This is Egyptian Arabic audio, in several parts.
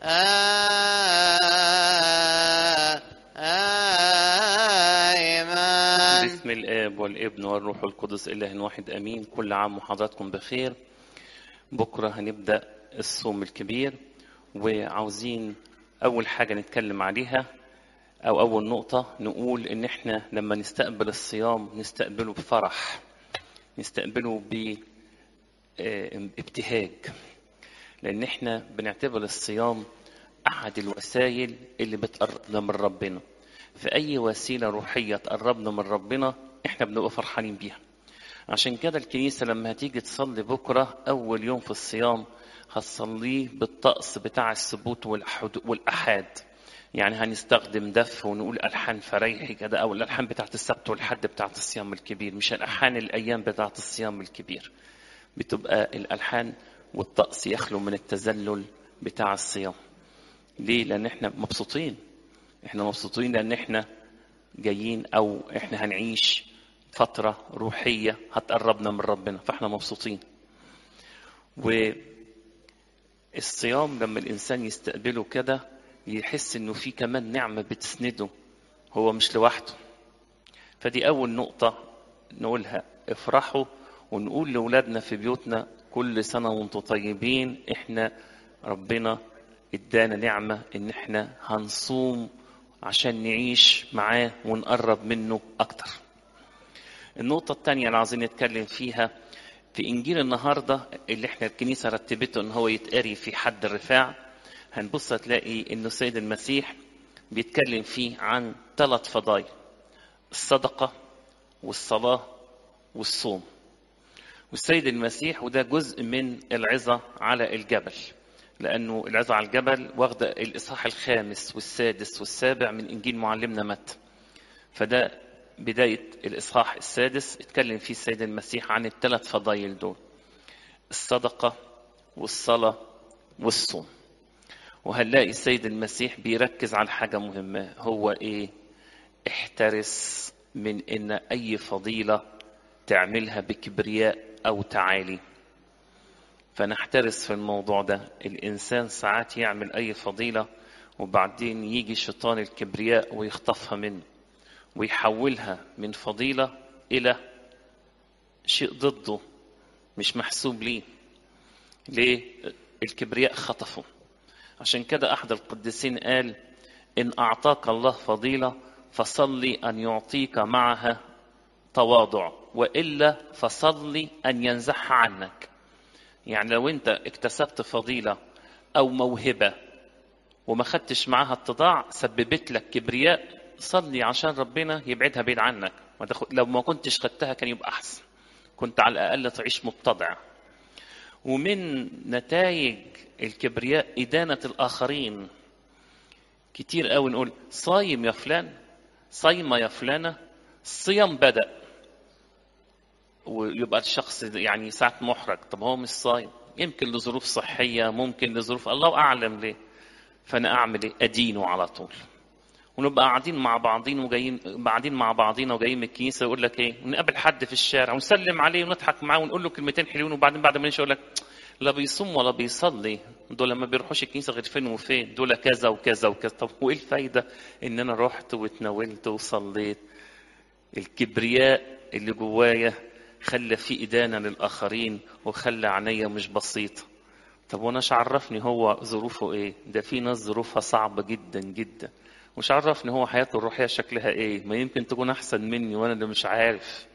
آمين باسم الآب والابن والروح القدس إله واحد أمين كل عام وحضراتكم بخير بكرة هنبدأ الصوم الكبير وعاوزين أول حاجة نتكلم عليها أو أول نقطة نقول إن إحنا لما نستقبل الصيام نستقبله بفرح نستقبله بابتهاج لأن إحنا بنعتبر الصيام أحد الوسائل اللي بتقربنا من ربنا في أي وسيلة روحية تقربنا من ربنا إحنا بنبقى فرحانين بيها عشان كده الكنيسة لما هتيجي تصلي بكرة أول يوم في الصيام هتصليه بالطقس بتاع السبوت والأحد- والأحاد يعني هنستخدم دف ونقول ألحان فريحي كده أو الألحان بتاعت السبت والحد بتاعت الصيام الكبير مش الألحان الأيام بتاعت الصيام الكبير بتبقى الألحان والطقس يخلو من التذلل بتاع الصيام ليه؟ لأن احنا مبسوطين احنا مبسوطين لأن احنا جايين أو احنا هنعيش فترة روحية هتقربنا من ربنا فاحنا مبسوطين والصيام لما الإنسان يستقبله كده يحس إنه في كمان نعمة بتسنده هو مش لوحده فدي أول نقطة نقولها افرحوا ونقول لأولادنا في بيوتنا كل سنة وانتم طيبين احنا ربنا ادانا نعمة ان احنا هنصوم عشان نعيش معاه ونقرب منه اكتر النقطة الثانية اللي عايزين نتكلم فيها في إنجيل النهاردة اللي احنا الكنيسة رتبته إن هو يتقري في حد الرفاع هنبص هتلاقي إنه السيد المسيح بيتكلم فيه عن ثلاث فضائل الصدقة والصلاة والصوم والسيد المسيح وده جزء من العظة على الجبل لأنه العظة على الجبل واخدة الإصحاح الخامس والسادس والسابع من إنجيل معلمنا متى فده بداية الإصحاح السادس اتكلم فيه السيد المسيح عن الثلاث فضائل دول الصدقة والصلاة والصوم وهنلاقي السيد المسيح بيركز على حاجة مهمة هو إيه احترس من إن أي فضيلة تعملها بكبرياء أو تعالي فنحترس في الموضوع ده الإنسان ساعات يعمل أي فضيلة وبعدين يجي شيطان الكبرياء ويخطفها منه ويحولها من فضيلة إلى شيء ضده مش محسوب ليه ليه الكبرياء خطفه عشان كده أحد القديسين قال إن أعطاك الله فضيلة فصلي أن يعطيك معها تواضع وإلا فصلي أن ينزعها عنك يعني لو أنت اكتسبت فضيلة أو موهبة وما خدتش معاها اتضاع سببت لك كبرياء صلي عشان ربنا يبعدها بعيد عنك ما تاخد- لو ما كنتش خدتها كان يبقى أحسن كنت على الأقل تعيش متضع ومن نتائج الكبرياء إدانة الآخرين كتير قوي نقول صايم يا فلان صايمة يا فلانة الصيام بدأ ويبقى الشخص يعني ساعة محرج طب هو مش صايم يمكن لظروف صحية ممكن لظروف الله أعلم ليه فأنا أعمل إيه أدينه على طول ونبقى قاعدين مع بعضين وجايين قاعدين مع بعضينا وجايين من الكنيسه يقول لك ايه ونقابل حد في الشارع ونسلم عليه ونضحك معاه ونقول له كلمتين حلوين وبعدين بعد ما نمشي يقول لك لا بيصوم ولا بيصلي دول ما بيروحوش الكنيسه غير فين وفين دول كذا وكذا وكذا طب وايه الفايده ان انا رحت واتناولت وصليت الكبرياء اللي جوايا خلى في إدانة للآخرين وخلى عينيا مش بسيطة طب وانا ايش عرفني هو ظروفه ايه ده في ناس ظروفها صعبة جدا جدا مش عرفني هو حياته الروحية شكلها ايه ما يمكن تكون احسن مني وانا اللي مش عارف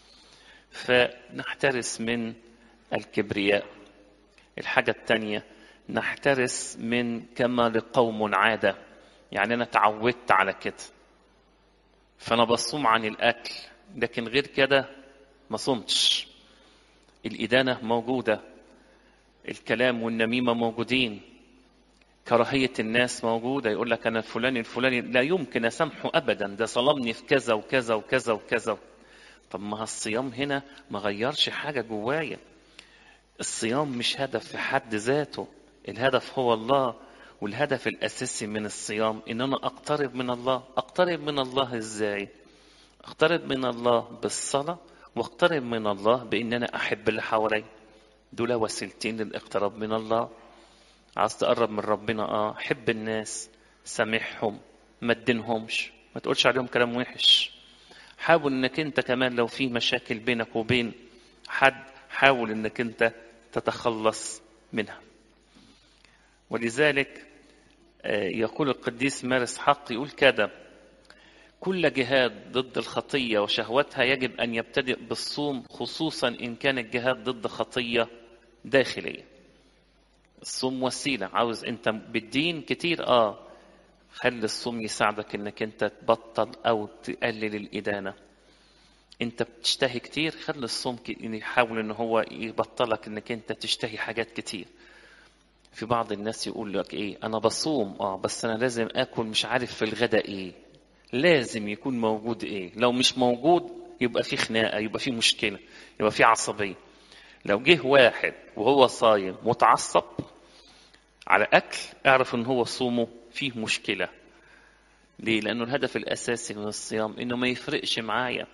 فنحترس من الكبرياء الحاجة التانية نحترس من كما لقوم عادة يعني انا اتعودت على كده فانا بصوم عن الاكل لكن غير كده ما صمتش الإدانة موجودة الكلام والنميمة موجودين كراهية الناس موجودة يقول لك أنا الفلاني الفلاني لا يمكن أسامحه أبدا ده ظلمني في كذا وكذا وكذا وكذا طب ما الصيام هنا ما غيرش حاجة جوايا الصيام مش هدف في حد ذاته الهدف هو الله والهدف الأساسي من الصيام إن أنا أقترب من الله أقترب من الله إزاي أقترب من الله بالصلاة واقترب من الله بإن أنا أحب اللي حواليا دول وسيلتين للاقتراب من الله عاوز تقرب من ربنا اه حب الناس سامحهم ما تدينهمش ما تقولش عليهم كلام وحش حاول انك انت كمان لو في مشاكل بينك وبين حد حاول انك انت تتخلص منها ولذلك يقول القديس مارس حق يقول كده كل جهاد ضد الخطية وشهوتها يجب أن يبتدئ بالصوم خصوصا إن كان الجهاد ضد خطية داخلية الصوم وسيلة عاوز أنت بالدين كتير آه خلي الصوم يساعدك إنك أنت تبطل أو تقلل الإدانة أنت بتشتهي كتير خلي الصوم يحاول إن هو يبطلك إنك أنت تشتهي حاجات كتير في بعض الناس يقول لك ايه انا بصوم اه بس انا لازم اكل مش عارف في الغداء ايه لازم يكون موجود ايه لو مش موجود يبقى في خناقه يبقى في مشكله يبقى في عصبيه لو جه واحد وهو صايم متعصب على اكل اعرف ان هو صومه فيه مشكله ليه لانه الهدف الاساسي من الصيام انه ما يفرقش معايا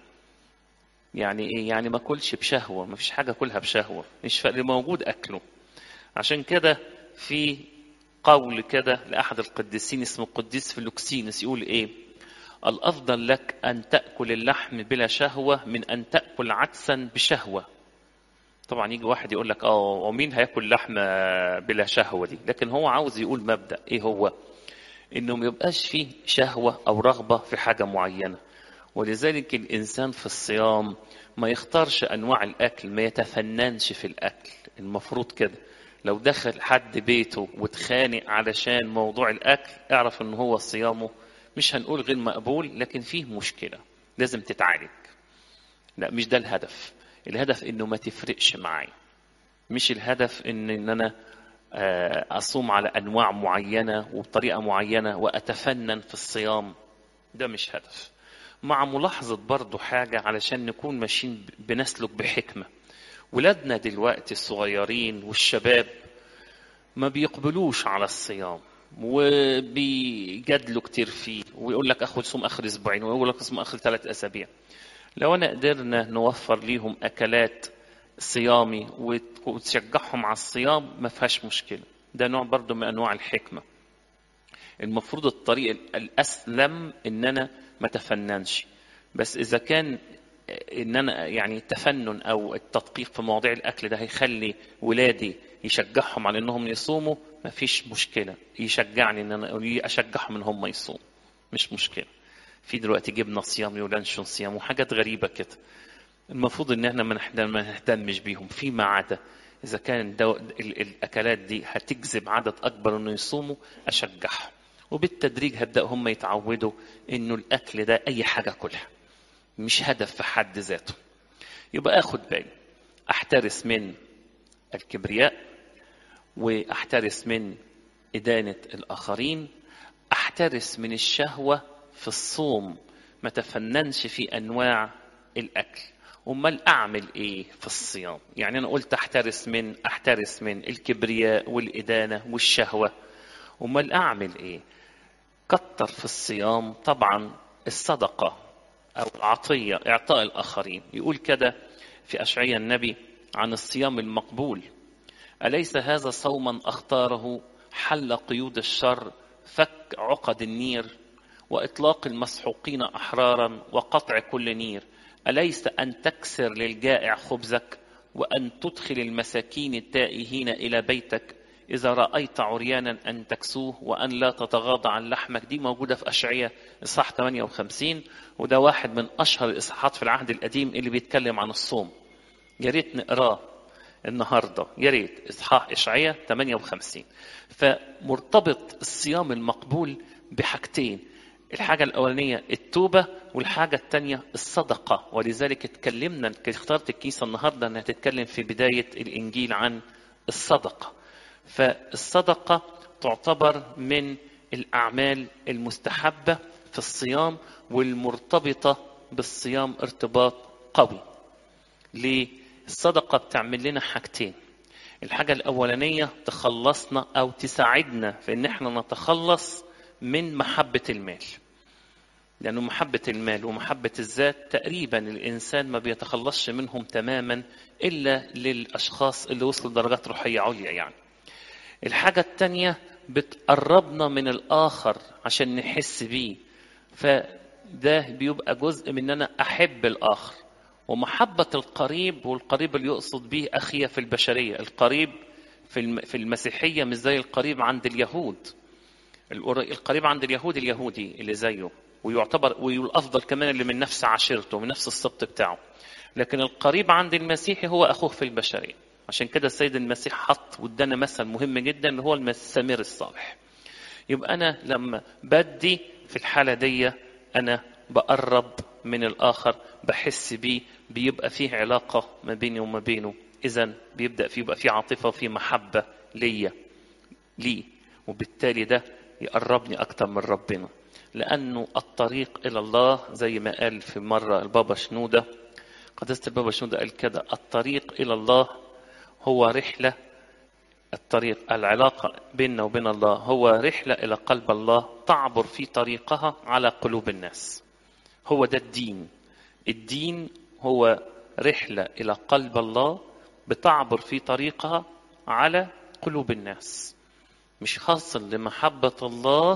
يعني ايه يعني ما اكلش بشهوه ما فيش حاجه اكلها بشهوه مش اللي موجود اكله عشان كده في قول كده لأحد القديسين اسمه القديس فلوكسينس يقول إيه الأفضل لك أن تأكل اللحم بلا شهوة من أن تأكل عدسا بشهوة طبعا يجي واحد يقول لك اه ومين هياكل لحمة بلا شهوة دي لكن هو عاوز يقول مبدأ ايه هو انه ما يبقاش فيه شهوة او رغبة في حاجة معينة ولذلك الانسان في الصيام ما يختارش انواع الاكل ما يتفننش في الاكل المفروض كده لو دخل حد بيته واتخانق علشان موضوع الاكل اعرف ان هو صيامه مش هنقول غير مقبول لكن فيه مشكله لازم تتعالج لا مش ده الهدف الهدف انه ما تفرقش معايا مش الهدف ان ان انا اصوم على انواع معينه وبطريقه معينه واتفنن في الصيام ده مش هدف مع ملاحظه برضو حاجه علشان نكون ماشيين بنسلك بحكمه ولادنا دلوقتي الصغيرين والشباب ما بيقبلوش على الصيام وبيجادلوا كتير فيه ويقول لك اخد صوم اخر اسبوعين ويقول لك صوم اخر ثلاث اسابيع لو انا قدرنا نوفر ليهم اكلات صيامي وتشجعهم على الصيام ما فيهاش مشكله ده نوع برضو من انواع الحكمه المفروض الطريق الاسلم ان انا ما تفننش بس اذا كان ان انا يعني التفنن او التدقيق في مواضيع الاكل ده هيخلي ولادي يشجعهم على انهم يصوموا مفيش مشكله يشجعني ان انا اشجعهم ان هم يصوموا مش مشكله في دلوقتي جبنه صيامي ولانشون صيام وحاجات غريبه كده المفروض ان احنا ما نهتمش بيهم فيما عدا اذا كان دو... الاكلات دي هتجذب عدد اكبر انه يصوموا اشجعهم وبالتدريج هبدا هم يتعودوا انه الاكل ده اي حاجه كلها مش هدف في حد ذاته يبقى اخد بالي احترس من الكبرياء واحترس من ادانه الاخرين احترس من الشهوه في الصوم ما تفننش في انواع الاكل امال اعمل ايه في الصيام يعني انا قلت احترس من احترس من الكبرياء والادانه والشهوه امال اعمل ايه كتر في الصيام طبعا الصدقه أو العطية إعطاء الآخرين يقول كده في أشعية النبي عن الصيام المقبول أليس هذا صوما أختاره حل قيود الشر فك عقد النير وإطلاق المسحوقين أحرارا وقطع كل نير أليس أن تكسر للجائع خبزك وأن تدخل المساكين التائهين إلى بيتك إذا رأيت عريانا أن تكسوه وأن لا تتغاضى عن لحمك دي موجودة في أشعية إصحاح 58 وده واحد من أشهر الإصحاحات في العهد القديم اللي بيتكلم عن الصوم يا ريت نقراه النهاردة يا ريت إصحاح إشعية 58 فمرتبط الصيام المقبول بحاجتين الحاجة الأولانية التوبة والحاجة الثانية الصدقة ولذلك اتكلمنا اخترت الكيسة النهاردة أنها تتكلم في بداية الإنجيل عن الصدقة فالصدقة تعتبر من الأعمال المستحبة في الصيام والمرتبطة بالصيام ارتباط قوي ليه؟ الصدقة بتعمل لنا حاجتين الحاجة الأولانية تخلصنا أو تساعدنا في إن احنا نتخلص من محبة المال لأنه محبة المال ومحبة الذات تقريبا الإنسان ما بيتخلصش منهم تماما إلا للأشخاص اللي وصلوا لدرجات روحية عليا يعني الحاجة التانية بتقربنا من الآخر عشان نحس بيه فده بيبقى جزء من ان انا احب الاخر ومحبة القريب والقريب اللي يقصد به أخيه في البشرية القريب في الم- في المسيحية مش زي القريب عند اليهود القر- القريب عند اليهود اليهودي اللي زيه ويعتبر والأفضل كمان اللي من نفس عشيرته من نفس السبط بتاعه لكن القريب عند المسيحي هو أخوه في البشرية عشان كده السيد المسيح حط وادانا مثل مهم جدا اللي هو السمير الصالح يبقى أنا لما بدي في الحالة دي أنا بقرب من الآخر بحس بيه بيبقى فيه علاقة ما بيني وما بينه إذا بيبدأ فيه يبقى فيه عاطفة وفيه محبة ليا ليه وبالتالي ده يقربني أكتر من ربنا لأنه الطريق إلى الله زي ما قال في مرة البابا شنودة قداسة البابا شنودة قال كده الطريق إلى الله هو رحلة الطريق العلاقة بيننا وبين الله هو رحلة إلى قلب الله تعبر في طريقها على قلوب الناس هو ده الدين الدين هو رحلة إلى قلب الله بتعبر في طريقها على قلوب الناس مش حاصل لمحبة الله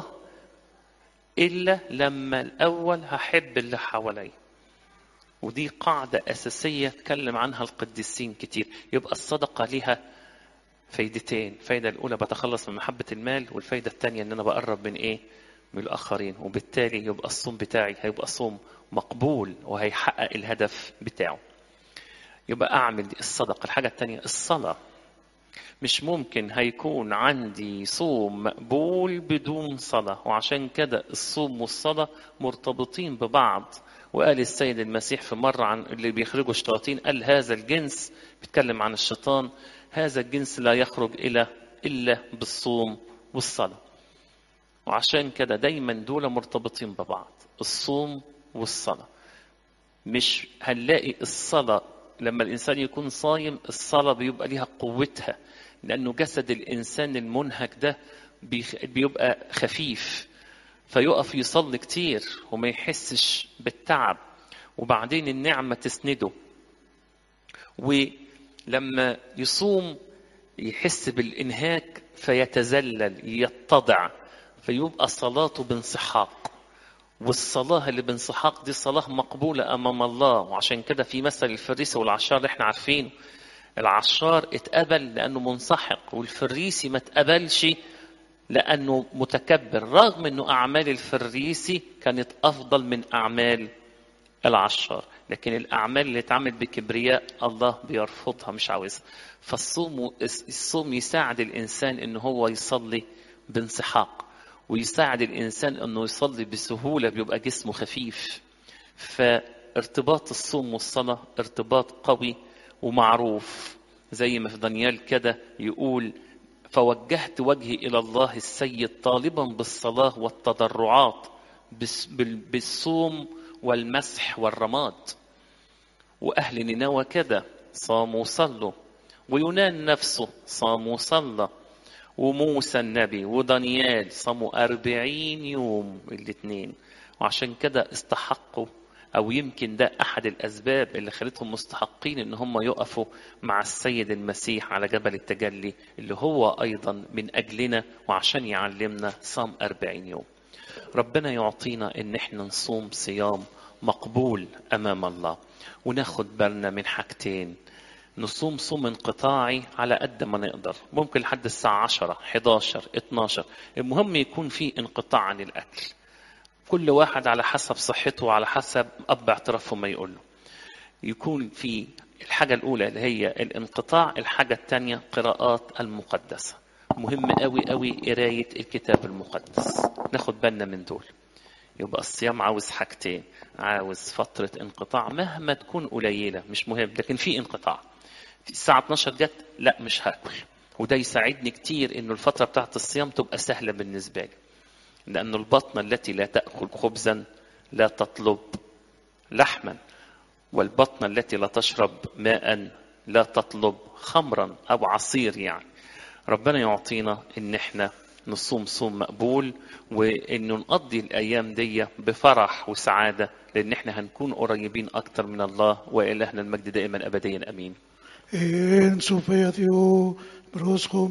إلا لما الأول هحب اللي حواليا ودي قاعدة أساسية اتكلم عنها القديسين كتير يبقى الصدقة لها فايدتين الفايدة الأولى بتخلص من محبة المال والفايدة الثانية إن أنا بقرب من إيه؟ من الآخرين وبالتالي يبقى الصوم بتاعي هيبقى صوم مقبول وهيحقق الهدف بتاعه يبقى أعمل دي الصدقة الحاجة الثانية الصلاة مش ممكن هيكون عندي صوم مقبول بدون صلاة وعشان كده الصوم والصلاة مرتبطين ببعض وقال السيد المسيح في مرة عن اللي بيخرجوا الشياطين قال هذا الجنس بيتكلم عن الشيطان هذا الجنس لا يخرج إلى إلا بالصوم والصلاة وعشان كده دايما دول مرتبطين ببعض الصوم والصلاة مش هنلاقي الصلاة لما الإنسان يكون صايم الصلاة بيبقى ليها قوتها لأنه جسد الإنسان المنهك ده بيخ- بيبقى خفيف فيقف يصلي كتير وما يحسش بالتعب وبعدين النعمة تسنده ولما يصوم يحس بالإنهاك فيتذلل يتضع فيبقى صلاته بانسحاق والصلاة اللي بانسحاق دي صلاة مقبولة أمام الله وعشان كده في مثل الفريسي والعشار اللي احنا عارفينه العشار اتقبل لأنه منسحق والفريسي ما اتقبلش لأنه متكبر رغم أنه أعمال الفريسي كانت أفضل من أعمال العشار لكن الأعمال اللي اتعمل بكبرياء الله بيرفضها مش عاوزها فالصوم الصوم يساعد الإنسان أنه هو يصلي بانسحاق ويساعد الإنسان أنه يصلي بسهولة بيبقى جسمه خفيف فارتباط الصوم والصلاة ارتباط قوي ومعروف زي ما في دانيال كده يقول فوجهت وجهي إلى الله السيد طالبا بالصلاة والتضرعات بس- بال- بالصوم والمسح والرماد وأهل نينوى كده صاموا وصلوا ويونان نفسه صام وصلى وموسى النبي ودانيال صاموا أربعين يوم الاثنين وعشان كده استحقوا أو يمكن ده أحد الأسباب اللي خلتهم مستحقين إن هم يقفوا مع السيد المسيح على جبل التجلي اللي هو أيضا من أجلنا وعشان يعلمنا صام أربعين يوم ربنا يعطينا إن احنا نصوم صيام مقبول أمام الله وناخد بالنا من حاجتين نصوم صوم انقطاعي على قد ما نقدر ممكن لحد الساعة 10 11 12 المهم يكون في انقطاع عن الأكل كل واحد على حسب صحته وعلى حسب أب اعترافه ما يقوله يكون في الحاجة الأولى اللي هي الانقطاع الحاجة الثانية قراءات المقدسة مهم قوي قوي قراية الكتاب المقدس ناخد بالنا من دول يبقى الصيام عاوز حاجتين عاوز فترة انقطاع مهما تكون قليلة مش مهم لكن في انقطاع في الساعة 12 جت لا مش هاكل وده يساعدني كتير انه الفترة بتاعت الصيام تبقى سهلة بالنسبة لي لأن البطن التي لا تأكل خبزا لا تطلب لحما والبطن التي لا تشرب ماء لا تطلب خمرا أو عصير يعني ربنا يعطينا إن احنا نصوم صوم مقبول وإنه نقضي الأيام دي بفرح وسعادة لأن احنا هنكون قريبين أكتر من الله وإلهنا المجد دائما أبديا أمين En su fe a Dios, brosco